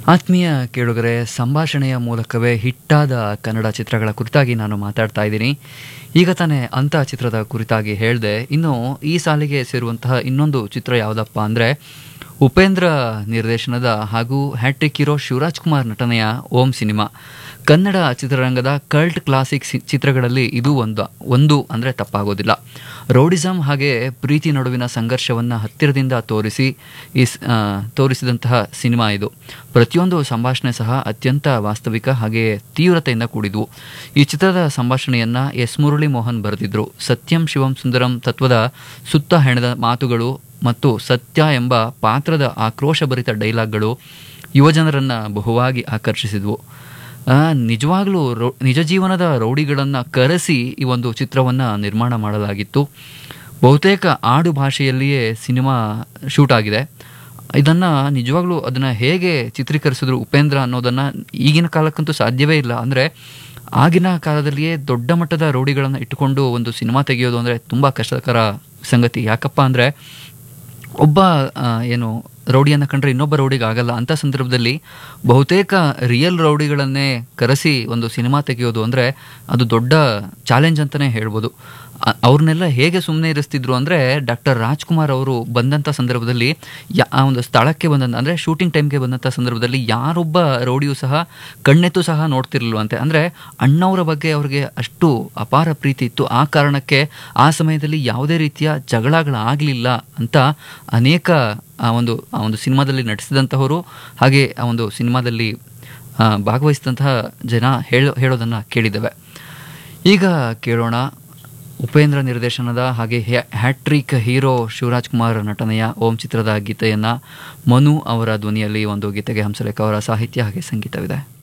ಆತ್ಮೀಯ ಕೇಳುಗರೆ ಸಂಭಾಷಣೆಯ ಮೂಲಕವೇ ಹಿಟ್ಟಾದ ಕನ್ನಡ ಚಿತ್ರಗಳ ಕುರಿತಾಗಿ ನಾನು ಮಾತಾಡ್ತಾ ಇದ್ದೀನಿ ಈಗ ತಾನೇ ಅಂಥ ಚಿತ್ರದ ಕುರಿತಾಗಿ ಹೇಳಿದೆ ಇನ್ನು ಈ ಸಾಲಿಗೆ ಸೇರುವಂತಹ ಇನ್ನೊಂದು ಚಿತ್ರ ಯಾವುದಪ್ಪ ಅಂದರೆ ಉಪೇಂದ್ರ ನಿರ್ದೇಶನದ ಹಾಗೂ ಹ್ಯಾಟ್ರಿಕ್ ಹೀರೋ ಶಿವರಾಜ್ ಕುಮಾರ್ ನಟನೆಯ ಓಂ ಸಿನಿಮಾ ಕನ್ನಡ ಚಿತ್ರರಂಗದ ಕಲ್ಟ್ ಕ್ಲಾಸಿಕ್ ಸಿ- ಚಿತ್ರಗಳಲ್ಲಿ ಇದು ಒಂದು ಒಂದು ಅಂದರೆ ತಪ್ಪಾಗೋದಿಲ್ಲ ರೌಡಿಸಮ್ ಹಾಗೆ ಪ್ರೀತಿ ನಡುವಿನ ಸಂಘರ್ಷವನ್ನು ಹತ್ತಿರದಿಂದ ತೋರಿಸಿ ಈ ಸ್- ಆ, ತೋರಿಸಿದಂತಹ ಸಿನಿಮಾ ಇದು ಪ್ರತಿಯೊಂದು ಸಂಭಾಷಣೆ ಸಹ ಅತ್ಯಂತ ವಾಸ್ತವಿಕ ಹಾಗೆ ತೀವ್ರತೆಯಿಂದ ಕೂಡಿದ್ವು ಈ ಚಿತ್ರದ ಸಂಭಾಷಣೆಯನ್ನ ಎಸ್ ಮುರಳಿ ಮೋಹನ್ ಬರೆದಿದ್ರು ಸತ್ಯಂ ಶಿವಂ ಸುಂದರಂ ತತ್ವದ ಸುತ್ತ ಹೆಣೆದ ಮಾತುಗಳು ಮತ್ತು ಸತ್ಯ ಎಂಬ ಪಾತ್ರದ ಆಕ್ರೋಶಭರಿತ ಡೈಲಾಗ್ಗಳು ಯುವಜನರನ್ನ ಬಹುವಾಗಿ ಆಕರ್ಷಿಸಿದ್ವು ಆ, ನಿಜವಾಗ್ಲೂ ರೌ ನಿಜ ಜೀವನದ ರೌಡಿಗಳನ್ನು ಕರೆಸಿ ಈ ಒಂದು ಚಿತ್ರವನ್ನು ನಿರ್ಮಾಣ ಮಾಡಲಾಗಿತ್ತು ಬಹುತೇಕ ಆಡು ಭಾಷೆಯಲ್ಲಿಯೇ ಸಿನಿಮಾ ಶೂಟ್ ಆಗಿದೆ ಇದನ್ನು ನಿಜವಾಗ್ಲೂ ಅದನ್ನು ಹೇಗೆ ಚಿತ್ರೀಕರಿಸಿದ್ರು ಉಪೇಂದ್ರ ಅನ್ನೋದನ್ನು ಈಗಿನ ಕಾಲಕ್ಕಂತೂ ಸಾಧ್ಯವೇ ಇಲ್ಲ ಅಂದರೆ ಆಗಿನ ಕಾಲದಲ್ಲಿಯೇ ದೊಡ್ಡ ಮಟ್ಟದ ರೌಡಿಗಳನ್ನು ಇಟ್ಟುಕೊಂಡು ಒಂದು ಸಿನಿಮಾ ತೆಗೆಯೋದು ಅಂದರೆ ತುಂಬ ಕಷ್ಟಕರ ಸಂಗತಿ ಯಾಕಪ್ಪ ಅಂದರೆ ಒಬ್ಬ ಆ, ಏನು ರೌಡಿಯನ್ನು ಕಂಡ್ರೆ ಇನ್ನೊಬ್ಬ ರೌಡಿಗೆ ಆಗಲ್ಲ ಅಂಥ ಸಂದರ್ಭದಲ್ಲಿ ಬಹುತೇಕ ರಿಯಲ್ ರೌಡಿಗಳನ್ನೇ ಕರೆಸಿ ಒಂದು ಸಿನಿಮಾ ತೆಗೆಯೋದು ಅಂದರೆ ಅದು ದೊಡ್ಡ ಚಾಲೆಂಜ್ ಅಂತಲೇ ಹೇಳ್ಬೋದು ಆ- ಅವ್ರನ್ನೆಲ್ಲ ಹೇಗೆ ಸುಮ್ಮನೆ ಇರಿಸ್ತಿದ್ರು ಅಂದರೆ ಡಾಕ್ಟರ್ ರಾಜ್ಕುಮಾರ್ ಅವರು ಬಂದಂಥ ಸಂದರ್ಭದಲ್ಲಿ ಯಾ ಆ ಒಂದು ಸ್ಥಳಕ್ಕೆ ಬಂದಂಥ ಅಂದರೆ ಶೂಟಿಂಗ್ ಟೈಮ್ಗೆ ಬಂದಂಥ ಸಂದರ್ಭದಲ್ಲಿ ಯಾರೊಬ್ಬ ರೌಡಿಯೂ ಸಹ ಕಣ್ಣೆತ್ತು ಸಹ ನೋಡ್ತಿರ್ಲಿಲ್ವಂತೆ ಅಂದರೆ ಅಣ್ಣವರ ಬಗ್ಗೆ ಅವ್ರಿಗೆ ಅಷ್ಟು ಅಪಾರ ಪ್ರೀತಿ ಇತ್ತು ಆ ಕಾರಣಕ್ಕೆ ಆ ಸಮಯದಲ್ಲಿ ಯಾವುದೇ ರೀತಿಯ ಜಗಳಗಳಾಗಲಿಲ್ಲ ಅಂತ ಅನೇಕ ಆ ಒಂದು ಆ ಒಂದು ಸಿನಿಮಾದಲ್ಲಿ ನಟಿಸಿದಂತಹವರು ಹಾಗೆ ಆ ಒಂದು ಸಿನಿಮಾದಲ್ಲಿ ಆ, ಭಾಗವಹಿಸಿದಂತಹ ಜನ ಹೇಳೋ ಹೇಳೋದನ್ನು ಕೇಳಿದ್ದೇವೆ ಈಗ ಕೇಳೋಣ ಉಪೇಂದ್ರ ನಿರ್ದೇಶನದ ಹಾಗೆ ಹ್ಯಾ- ಹ್ಯಾಟ್ರಿಕ್ ಹೀರೋ ಶಿವರಾಜ್ ಕುಮಾರ್ ನಟನೆಯ ಓಂ ಚಿತ್ರದ ಗೀತೆಯನ್ನು ಮನು ಅವರ ಧ್ವನಿಯಲ್ಲಿ ಒಂದು ಗೀತೆಗೆ ಹಂಸಲೇಖ ಅವರ ಸಾಹಿತ್ಯ ಹಾಗೆ ಸಂಗೀತವಿದೆ